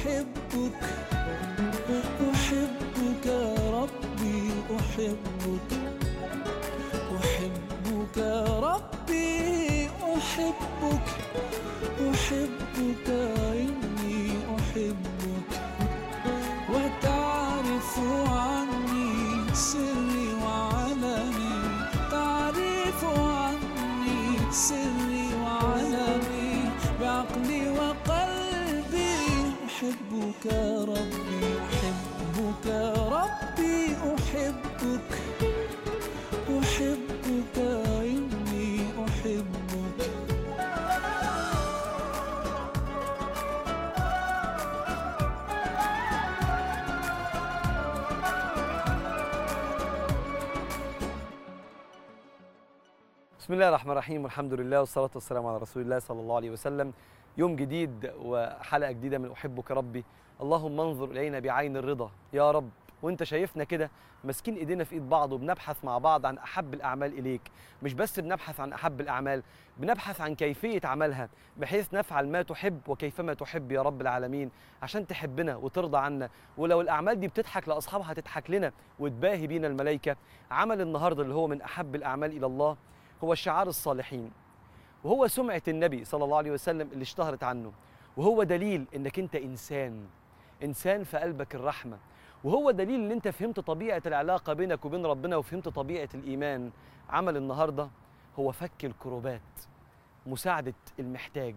أحبك أحبك ربي أحبك أحبك ربي أحبك أحبك إني أحبك وتعرف عني سري وعلني تعرف عني سري وعلني بعقلي وقلبي أحبك ربي أحبك ربي أحبك أحبك إني أحبك بسم الله الرحمن الرحيم والحمد لله والصلاة والسلام على رسول الله صلى الله عليه وسلم يوم جديد وحلقة جديدة من أحبك ربي اللهم انظر إلينا بعين الرضا يا رب وانت شايفنا كده ماسكين ايدينا في ايد بعض وبنبحث مع بعض عن احب الاعمال اليك مش بس بنبحث عن احب الاعمال بنبحث عن كيفيه عملها بحيث نفعل ما تحب وكيفما تحب يا رب العالمين عشان تحبنا وترضى عنا ولو الاعمال دي بتضحك لاصحابها هتضحك لنا وتباهي بينا الملائكه عمل النهارده اللي هو من احب الاعمال الى الله هو شعار الصالحين وهو سمعه النبي صلى الله عليه وسلم اللي اشتهرت عنه وهو دليل انك انت انسان انسان في قلبك الرحمه وهو دليل ان انت فهمت طبيعه العلاقه بينك وبين ربنا وفهمت طبيعه الايمان عمل النهارده هو فك الكروبات مساعده المحتاج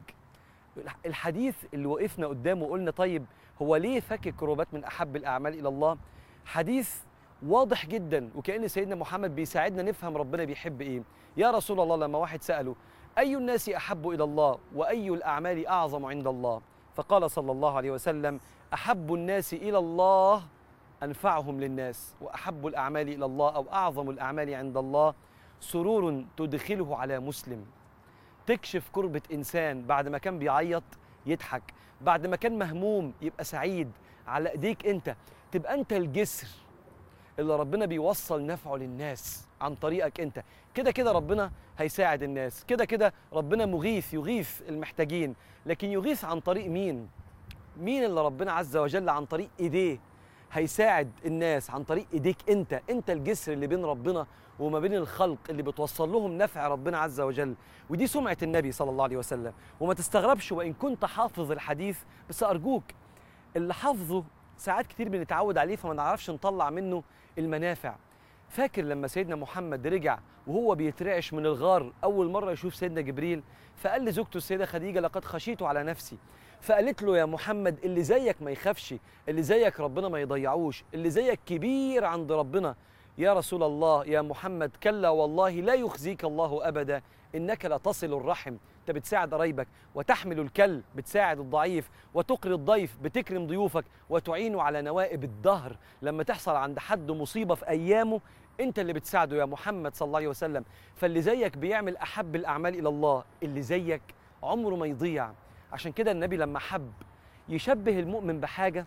الحديث اللي وقفنا قدامه وقلنا طيب هو ليه فك الكروبات من احب الاعمال الى الله حديث واضح جدا وكأن سيدنا محمد بيساعدنا نفهم ربنا بيحب ايه يا رسول الله لما واحد سأله أي الناس أحب إلى الله وأي الأعمال أعظم عند الله فقال صلى الله عليه وسلم أحب الناس إلى الله أنفعهم للناس وأحب الأعمال إلى الله أو أعظم الأعمال عند الله سرور تدخله على مسلم تكشف كربة إنسان بعد ما كان بيعيط يضحك بعد ما كان مهموم يبقى سعيد على إيديك أنت تبقى أنت الجسر اللي ربنا بيوصل نفعه للناس عن طريقك انت كده كده ربنا هيساعد الناس كده كده ربنا مغيث يغيث المحتاجين لكن يغيث عن طريق مين مين اللي ربنا عز وجل عن طريق ايديه هيساعد الناس عن طريق ايديك انت انت الجسر اللي بين ربنا وما بين الخلق اللي بتوصل لهم نفع ربنا عز وجل ودي سمعة النبي صلى الله عليه وسلم وما تستغربش وإن كنت حافظ الحديث بس أرجوك اللي حافظه ساعات كتير بنتعود عليه فما نعرفش نطلع منه المنافع فاكر لما سيدنا محمد رجع وهو بيترعش من الغار أول مرة يشوف سيدنا جبريل فقال لزوجته السيدة خديجة لقد خشيت على نفسي فقالت له يا محمد اللي زيك ما يخافش اللي زيك ربنا ما يضيعوش اللي زيك كبير عند ربنا يا رسول الله يا محمد كلا والله لا يخزيك الله أبدا إنك لتصل الرحم انت بتساعد قرايبك وتحمل الكل بتساعد الضعيف وتقري الضيف بتكرم ضيوفك وتعين على نوائب الدهر لما تحصل عند حد مصيبه في ايامه انت اللي بتساعده يا محمد صلى الله عليه وسلم فاللي زيك بيعمل احب الاعمال الى الله اللي زيك عمره ما يضيع عشان كده النبي لما حب يشبه المؤمن بحاجه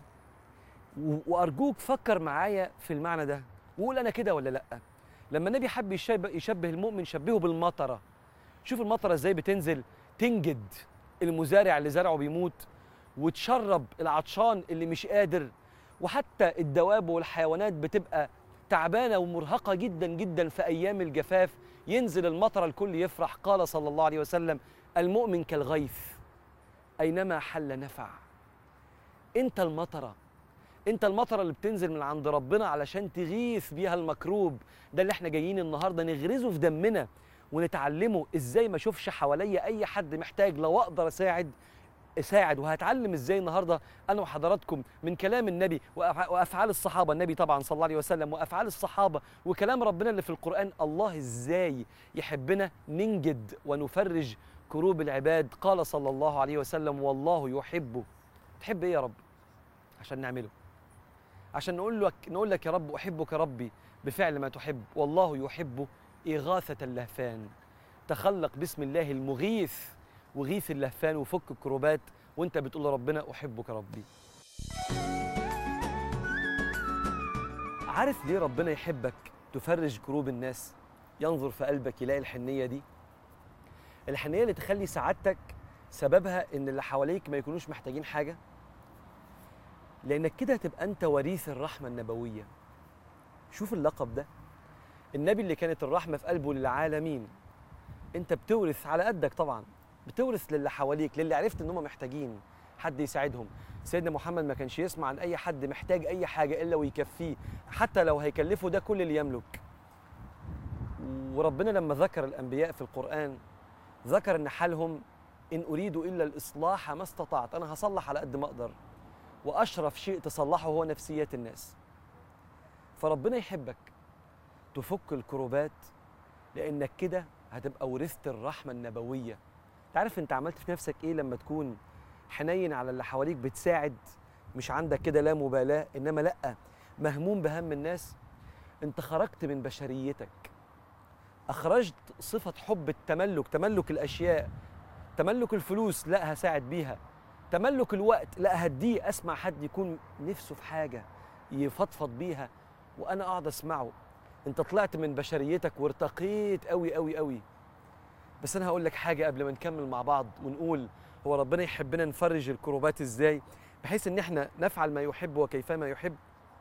و- وارجوك فكر معايا في المعنى ده وقول انا كده ولا لا لما النبي حب يشبه, يشبه المؤمن شبهه بالمطره شوف المطره ازاي بتنزل تنجد المزارع اللي زرعه بيموت وتشرب العطشان اللي مش قادر وحتى الدواب والحيوانات بتبقى تعبانه ومرهقه جدا جدا في ايام الجفاف ينزل المطر الكل يفرح قال صلى الله عليه وسلم المؤمن كالغيث اينما حل نفع انت المطره انت المطره اللي بتنزل من عند ربنا علشان تغيث بيها المكروب ده اللي احنا جايين النهارده نغرزه في دمنا ونتعلمه ازاي ما اشوفش حواليا اي حد محتاج لو اقدر اساعد اساعد وهتعلم ازاي النهارده انا وحضراتكم من كلام النبي وأفع- وافعال الصحابه النبي طبعا صلى الله عليه وسلم وافعال الصحابه وكلام ربنا اللي في القران الله ازاي يحبنا ننجد ونفرج كروب العباد قال صلى الله عليه وسلم والله يحبه تحب ايه يا رب عشان نعمله عشان نقول لك نقول لك يا رب احبك ربي بفعل ما تحب والله يحب إغاثة اللهفان تخلق بسم الله المغيث وغيث اللهفان وفك الكروبات وانت بتقول لربنا أحبك ربي عارف ليه ربنا يحبك تفرج كروب الناس ينظر في قلبك يلاقي الحنية دي الحنية اللي تخلي سعادتك سببها ان اللي حواليك ما يكونوش محتاجين حاجة لانك كده هتبقى انت وريث الرحمه النبويه شوف اللقب ده النبي اللي كانت الرحمه في قلبه للعالمين انت بتورث على قدك طبعا بتورث للي حواليك للي عرفت ان هم محتاجين حد يساعدهم سيدنا محمد ما كانش يسمع عن اي حد محتاج اي حاجه الا ويكفيه حتى لو هيكلفه ده كل اللي يملك وربنا لما ذكر الانبياء في القران ذكر ان حالهم ان اريد الا الاصلاح ما استطعت انا هصلح على قد ما اقدر واشرف شيء تصلحه هو نفسيات الناس فربنا يحبك تفك الكروبات لانك كده هتبقى ورثت الرحمه النبويه تعرف انت عملت في نفسك ايه لما تكون حنين على اللي حواليك بتساعد مش عندك كده لا مبالاه انما لا مهموم بهم الناس انت خرجت من بشريتك اخرجت صفه حب التملك تملك الاشياء تملك الفلوس لا هساعد بيها تملك الوقت لا هديه اسمع حد يكون نفسه في حاجه يفضفض بيها وانا اقعد اسمعه انت طلعت من بشريتك وارتقيت قوي قوي قوي بس انا هقول لك حاجه قبل ما نكمل مع بعض ونقول هو ربنا يحبنا نفرج الكروبات ازاي بحيث ان احنا نفعل ما يحب وكيفما يحب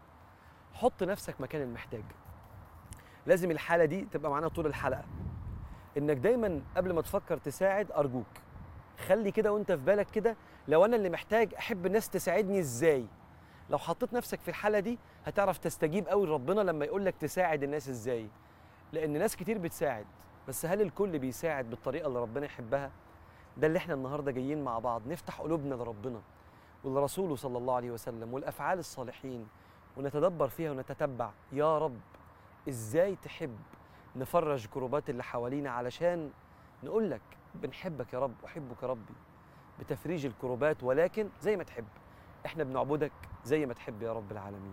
حط نفسك مكان المحتاج لازم الحاله دي تبقى معانا طول الحلقه انك دايما قبل ما تفكر تساعد ارجوك خلي كده وانت في بالك كده لو انا اللي محتاج احب الناس تساعدني ازاي لو حطيت نفسك في الحاله دي هتعرف تستجيب قوي لربنا لما يقول لك تساعد الناس ازاي لان ناس كتير بتساعد بس هل الكل بيساعد بالطريقه اللي ربنا يحبها ده اللي احنا النهارده جايين مع بعض نفتح قلوبنا لربنا ولرسوله صلى الله عليه وسلم والافعال الصالحين ونتدبر فيها ونتتبع يا رب ازاي تحب نفرج كروبات اللي حوالينا علشان نقول لك بنحبك يا رب احبك ربي بتفريج الكروبات ولكن زي ما تحب احنا بنعبدك زي ما تحب يا رب العالمين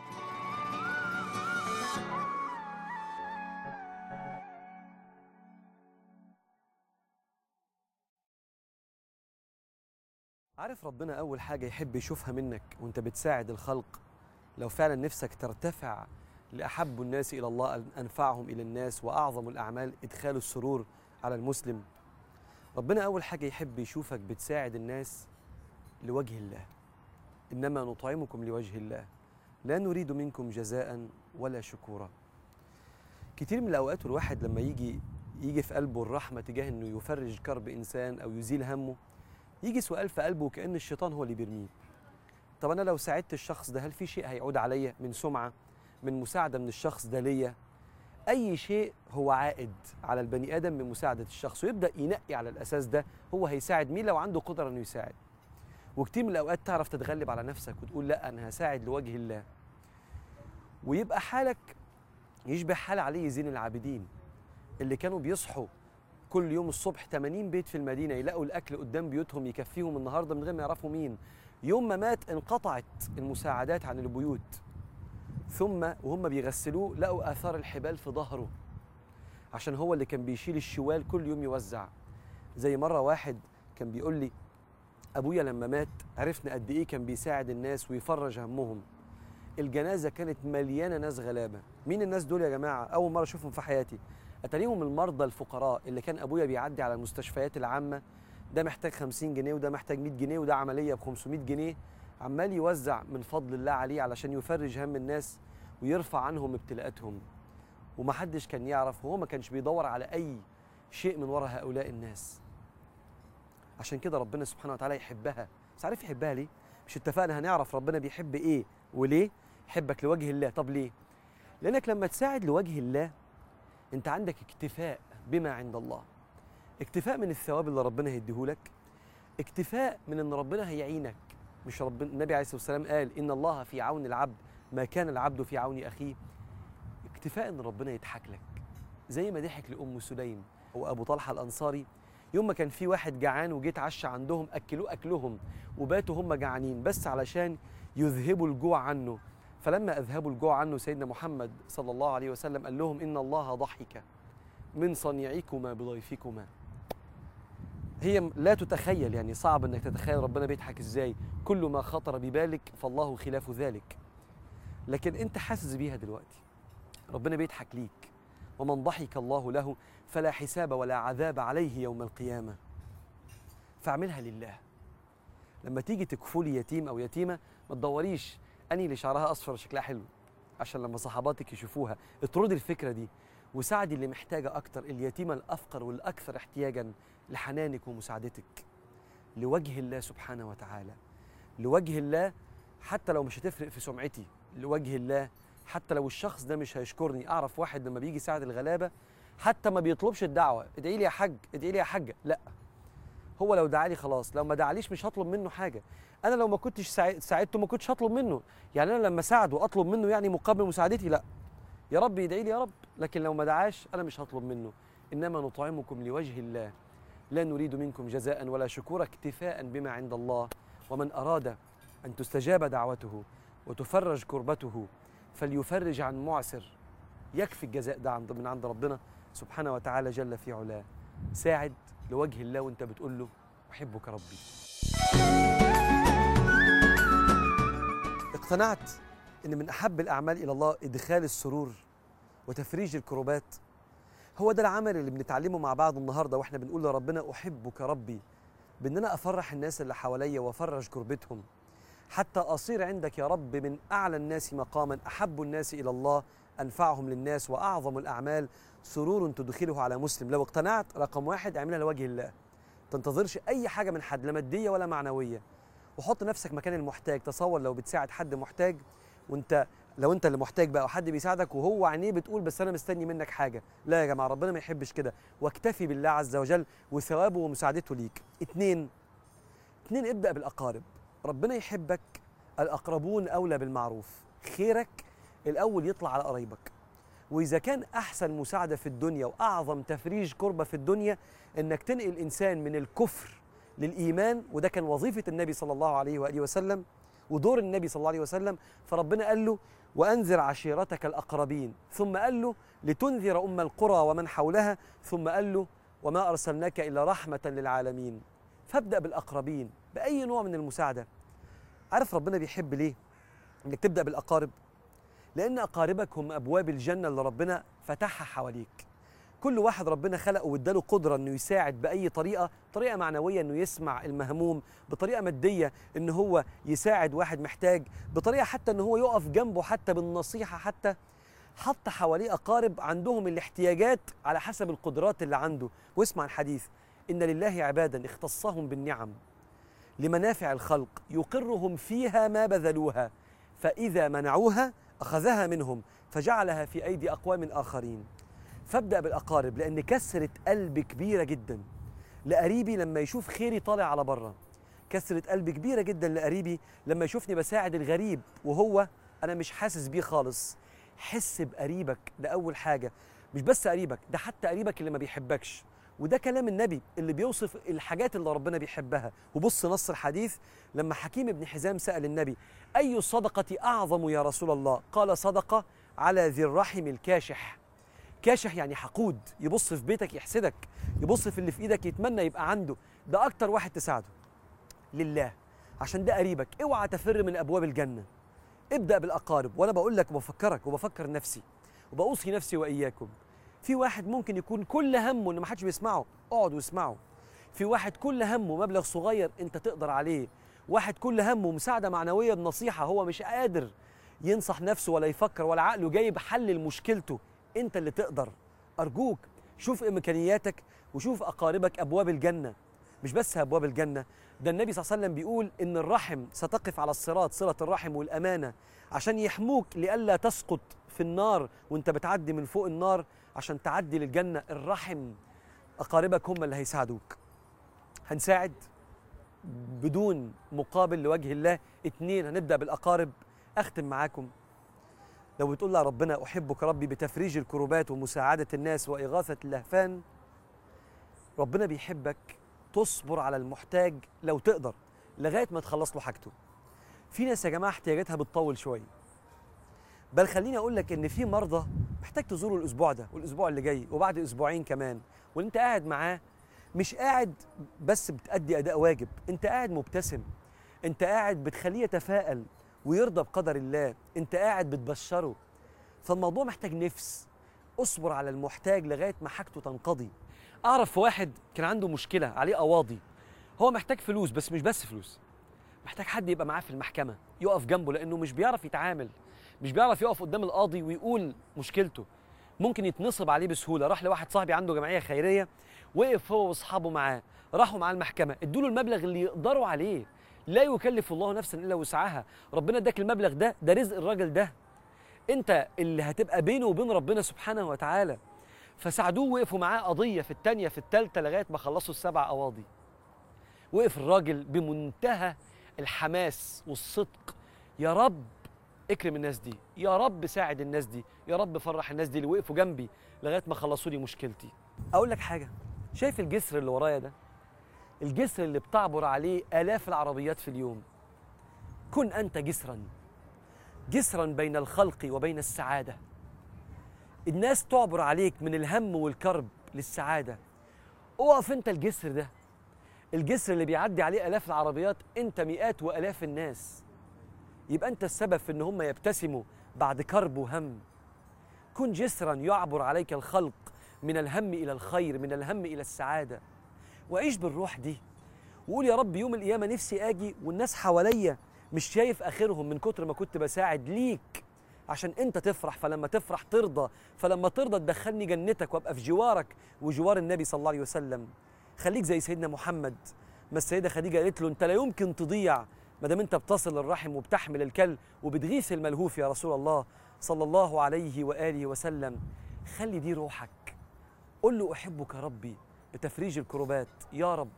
عارف ربنا اول حاجه يحب يشوفها منك وانت بتساعد الخلق لو فعلا نفسك ترتفع لاحب الناس الى الله انفعهم الى الناس واعظم الاعمال ادخال السرور على المسلم ربنا اول حاجه يحب يشوفك بتساعد الناس لوجه الله انما نطعمكم لوجه الله لا نريد منكم جزاء ولا شكورا كتير من الاوقات الواحد لما يجي يجي في قلبه الرحمه تجاه انه يفرج كرب انسان او يزيل همه يجي سؤال في قلبه كأن الشيطان هو اللي بيرميه طب أنا لو ساعدت الشخص ده هل في شيء هيعود عليا من سمعة من مساعدة من الشخص ده ليا أي شيء هو عائد على البني آدم من مساعدة الشخص ويبدأ ينقي على الأساس ده هو هيساعد مين لو عنده قدرة إنه يساعد وكتير من الأوقات تعرف تتغلب على نفسك وتقول لا أنا هساعد لوجه الله ويبقى حالك يشبه حال علي زين العابدين اللي كانوا بيصحوا كل يوم الصبح 80 بيت في المدينة يلاقوا الأكل قدام بيوتهم يكفيهم النهاردة من غير ما يعرفوا مين يوم ما مات انقطعت المساعدات عن البيوت ثم وهم بيغسلوه لقوا آثار الحبال في ظهره عشان هو اللي كان بيشيل الشوال كل يوم يوزع زي مرة واحد كان بيقول لي أبويا لما مات عرفنا قد إيه كان بيساعد الناس ويفرج همهم الجنازة كانت مليانة ناس غلابة مين الناس دول يا جماعة أول مرة أشوفهم في حياتي اتاريهم المرضى الفقراء اللي كان ابويا بيعدي على المستشفيات العامه ده محتاج 50 جنيه وده محتاج 100 جنيه وده عمليه ب 500 جنيه عمال يوزع من فضل الله عليه علشان يفرج هم الناس ويرفع عنهم ابتلاءاتهم ومحدش كان يعرف وهو ما كانش بيدور على اي شيء من وراء هؤلاء الناس عشان كده ربنا سبحانه وتعالى يحبها بس عارف يحبها ليه مش اتفقنا هنعرف ربنا بيحب ايه وليه يحبك لوجه الله طب ليه لانك لما تساعد لوجه الله انت عندك اكتفاء بما عند الله اكتفاء من الثواب اللي ربنا هيديهولك اكتفاء من ان ربنا هيعينك مش ربنا النبي عليه الصلاه والسلام قال ان الله في عون العبد ما كان العبد في عون اخيه اكتفاء ان ربنا يضحك لك زي ما ضحك لام سليم وابو طلحه الانصاري يوم ما كان في واحد جعان وجيت عشى عندهم اكلوه اكلهم وباتوا هم جعانين بس علشان يذهبوا الجوع عنه فلما اذهبوا الجوع عنه سيدنا محمد صلى الله عليه وسلم قال لهم ان الله ضحك من صنيعكما بضيفكما هي لا تتخيل يعني صعب انك تتخيل ربنا بيضحك ازاي كل ما خطر ببالك فالله خلاف ذلك لكن انت حاسس بيها دلوقتي ربنا بيضحك ليك ومن ضحك الله له فلا حساب ولا عذاب عليه يوم القيامه فاعملها لله لما تيجي تكفلي يتيم او يتيمه ما تدوريش اني اللي شعرها اصفر شكلها حلو عشان لما صحباتك يشوفوها اطردي الفكره دي وساعدي اللي محتاجه اكتر اليتيمه الافقر والاكثر احتياجا لحنانك ومساعدتك لوجه الله سبحانه وتعالى لوجه الله حتى لو مش هتفرق في سمعتي لوجه الله حتى لو الشخص ده مش هيشكرني اعرف واحد لما بيجي يساعد الغلابه حتى ما بيطلبش الدعوه ادعي لي يا حاج ادعي لي يا حاجه لا هو لو دعالي خلاص لو ما دعاليش مش هطلب منه حاجه انا لو ما كنتش ساعد- ساعدته ما كنتش هطلب منه يعني انا لما ساعده اطلب منه يعني مقابل مساعدتي لا يا رب يدعي لي يا رب لكن لو ما دعاش انا مش هطلب منه انما نطعمكم لوجه الله لا نريد منكم جزاء ولا شكورا اكتفاء بما عند الله ومن اراد ان تستجاب دعوته وتفرج كربته فليفرج عن معسر يكفي الجزاء ده عند من عند ربنا سبحانه وتعالى جل في علاه ساعد لوجه الله وانت بتقول له احبك ربي اقتنعت ان من احب الاعمال الى الله ادخال السرور وتفريج الكروبات هو ده العمل اللي بنتعلمه مع بعض النهارده واحنا بنقول لربنا احبك ربي بان انا افرح الناس اللي حواليا وافرج كربتهم حتى اصير عندك يا رب من اعلى الناس مقاما احب الناس الى الله انفعهم للناس واعظم الاعمال سرور تدخله على مسلم لو اقتنعت رقم واحد اعملها لوجه الله تنتظرش اي حاجه من حد لا ماديه ولا معنويه وحط نفسك مكان المحتاج تصور لو بتساعد حد محتاج وانت لو انت اللي محتاج بقى وحد بيساعدك وهو عينيه بتقول بس انا مستني منك حاجه لا يا جماعه ربنا ما يحبش كده واكتفي بالله عز وجل وثوابه ومساعدته ليك اتنين اتنين ابدا بالاقارب ربنا يحبك الاقربون اولى بالمعروف خيرك الاول يطلع على قرايبك واذا كان احسن مساعده في الدنيا واعظم تفريج كربه في الدنيا انك تنقل الانسان من الكفر للايمان وده كان وظيفه النبي صلى الله عليه واله وسلم ودور النبي صلى الله عليه وسلم فربنا قال له وانذر عشيرتك الاقربين ثم قال له لتنذر ام القرى ومن حولها ثم قال له وما ارسلناك الا رحمه للعالمين فابدا بالاقربين باي نوع من المساعده عارف ربنا بيحب ليه انك تبدا بالاقارب لان اقاربك هم ابواب الجنه اللي ربنا فتحها حواليك كل واحد ربنا خلقه واداله قدره انه يساعد باي طريقه طريقه معنويه انه يسمع المهموم بطريقه ماديه ان هو يساعد واحد محتاج بطريقه حتى ان هو يقف جنبه حتى بالنصيحه حتى حط حواليه اقارب عندهم الاحتياجات على حسب القدرات اللي عنده واسمع الحديث ان لله عبادا اختصهم بالنعم لمنافع الخلق يقرهم فيها ما بذلوها فاذا منعوها اخذها منهم فجعلها في ايدي اقوام اخرين فابدا بالاقارب لان كسره قلب كبيره جدا لقريبي لما يشوف خيري طالع على بره كسره قلب كبيره جدا لقريبي لما يشوفني بساعد الغريب وهو انا مش حاسس بيه خالص حس بقريبك ده اول حاجه مش بس قريبك ده حتى قريبك اللي ما بيحبكش وده كلام النبي اللي بيوصف الحاجات اللي ربنا بيحبها وبص نص الحديث لما حكيم بن حزام سأل النبي أي الصدقة أعظم يا رسول الله قال صدقة على ذي الرحم الكاشح كاشح يعني حقود يبص في بيتك يحسدك يبص في اللي في ايدك يتمنى يبقى عنده ده اكتر واحد تساعده لله عشان ده قريبك اوعى تفر من ابواب الجنه ابدا بالاقارب وانا بقول لك وبفكرك وبفكر نفسي وبوصي نفسي واياكم في واحد ممكن يكون كل همه ان ما حدش بيسمعه اقعد واسمعه في واحد كل همه مبلغ صغير انت تقدر عليه واحد كل همه مساعده معنويه بنصيحه هو مش قادر ينصح نفسه ولا يفكر ولا عقله جايب حل لمشكلته انت اللي تقدر ارجوك شوف امكانياتك وشوف اقاربك ابواب الجنه مش بس ابواب الجنه ده النبي صلى الله عليه وسلم بيقول ان الرحم ستقف على الصراط صله الرحم والامانه عشان يحموك لئلا تسقط في النار وانت بتعدي من فوق النار عشان تعدي للجنه الرحم اقاربك هم اللي هيساعدوك هنساعد بدون مقابل لوجه الله اتنين هنبدا بالاقارب اختم معاكم لو بتقول يا ربنا احبك ربي بتفريج الكروبات ومساعده الناس واغاثه اللهفان ربنا بيحبك تصبر على المحتاج لو تقدر لغايه ما تخلص له حاجته في ناس يا جماعه احتياجاتها بتطول شويه بل خليني اقول لك ان في مرضى محتاج تزوره الاسبوع ده والاسبوع اللي جاي وبعد اسبوعين كمان وانت قاعد معاه مش قاعد بس بتأدي اداء واجب انت قاعد مبتسم انت قاعد بتخليه يتفائل ويرضى بقدر الله انت قاعد بتبشره فالموضوع محتاج نفس اصبر على المحتاج لغايه ما حاجته تنقضي اعرف واحد كان عنده مشكله عليه قواضي هو محتاج فلوس بس مش بس فلوس محتاج حد يبقى معاه في المحكمه يقف جنبه لانه مش بيعرف يتعامل مش بيعرف يقف قدام القاضي ويقول مشكلته ممكن يتنصب عليه بسهوله راح لواحد صاحبي عنده جمعيه خيريه وقف هو واصحابه معاه راحوا معاه المحكمه ادوا له المبلغ اللي يقدروا عليه لا يكلف الله نفسا الا وسعها ربنا اداك المبلغ ده ده رزق الراجل ده انت اللي هتبقى بينه وبين ربنا سبحانه وتعالى فساعدوه وقفوا معاه قضيه في الثانيه في الثالثه لغايه ما خلصوا السبع قواضي وقف الراجل بمنتهى الحماس والصدق يا رب اكرم الناس دي يا رب ساعد الناس دي يا رب فرح الناس دي اللي وقفوا جنبي لغايه ما خلصوا لي مشكلتي اقول لك حاجه شايف الجسر اللي ورايا ده الجسر اللي بتعبر عليه الاف العربيات في اليوم كن انت جسرا جسرا بين الخلق وبين السعاده الناس تعبر عليك من الهم والكرب للسعاده اقف انت الجسر ده الجسر اللي بيعدي عليه الاف العربيات انت مئات والاف الناس يبقى انت السبب في ان هم يبتسموا بعد كرب وهم كن جسرا يعبر عليك الخلق من الهم الى الخير من الهم الى السعاده وعيش بالروح دي وقول يا رب يوم القيامه نفسي اجي والناس حواليا مش شايف اخرهم من كتر ما كنت بساعد ليك عشان انت تفرح فلما تفرح ترضى فلما ترضى تدخلني جنتك وابقى في جوارك وجوار النبي صلى الله عليه وسلم خليك زي سيدنا محمد ما السيده خديجه قالت له انت لا يمكن تضيع ما دام انت بتصل الرحم وبتحمل الكل وبتغيث الملهوف يا رسول الله صلى الله عليه واله وسلم خلي دي روحك قل له احبك ربي بتفريج الكربات يا رب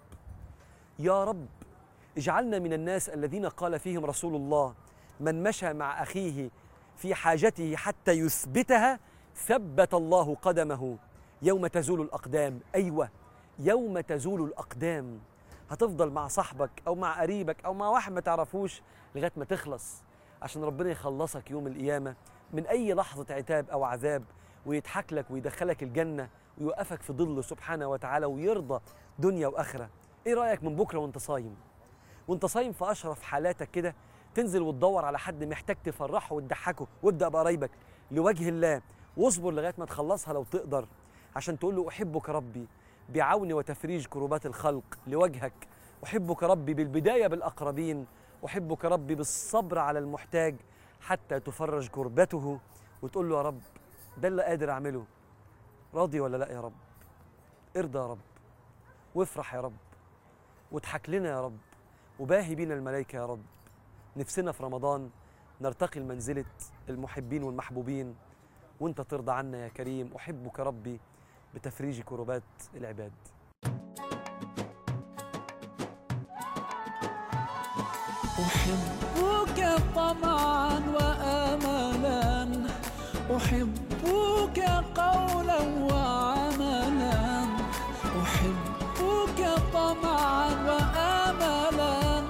يا رب اجعلنا من الناس الذين قال فيهم رسول الله من مشى مع اخيه في حاجته حتى يثبتها ثبت الله قدمه يوم تزول الاقدام ايوه يوم تزول الاقدام هتفضل مع صاحبك او مع قريبك او مع واحد ما تعرفوش لغايه ما تخلص عشان ربنا يخلصك يوم القيامه من اي لحظه عتاب او عذاب ويضحك لك ويدخلك الجنه ويوقفك في ظله سبحانه وتعالى ويرضى دنيا واخره ايه رايك من بكره وانت صايم وانت صايم في اشرف حالاتك كده تنزل وتدور على حد محتاج تفرحه وتضحكه وابدا بقرايبك لوجه الله واصبر لغايه ما تخلصها لو تقدر عشان تقول له احبك ربي بعون وتفريج كروبات الخلق لوجهك احبك ربي بالبدايه بالاقربين احبك ربي بالصبر على المحتاج حتى تفرج كربته وتقول له يا رب ده اللي قادر اعمله راضي ولا لا يا رب ارضى يا رب وافرح يا رب واضحك لنا يا رب وباهي بينا الملائكه يا رب نفسنا في رمضان نرتقي لمنزله المحبين والمحبوبين وانت ترضى عنا يا كريم احبك ربي بتفريج كربات العباد أحبك طمعا وآملا أحبك قولا وعملا أحبك طمعا وآملا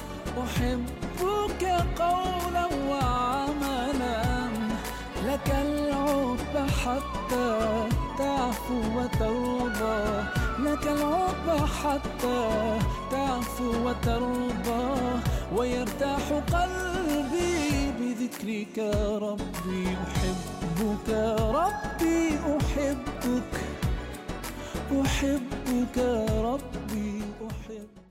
أحبك قولا وعملا لك العب حتى تعفو وترضى لك العب حتى تعفو وترضى ويرتاح قلبي بذكرك ربي أحبك ربي أحبك أحبك ربي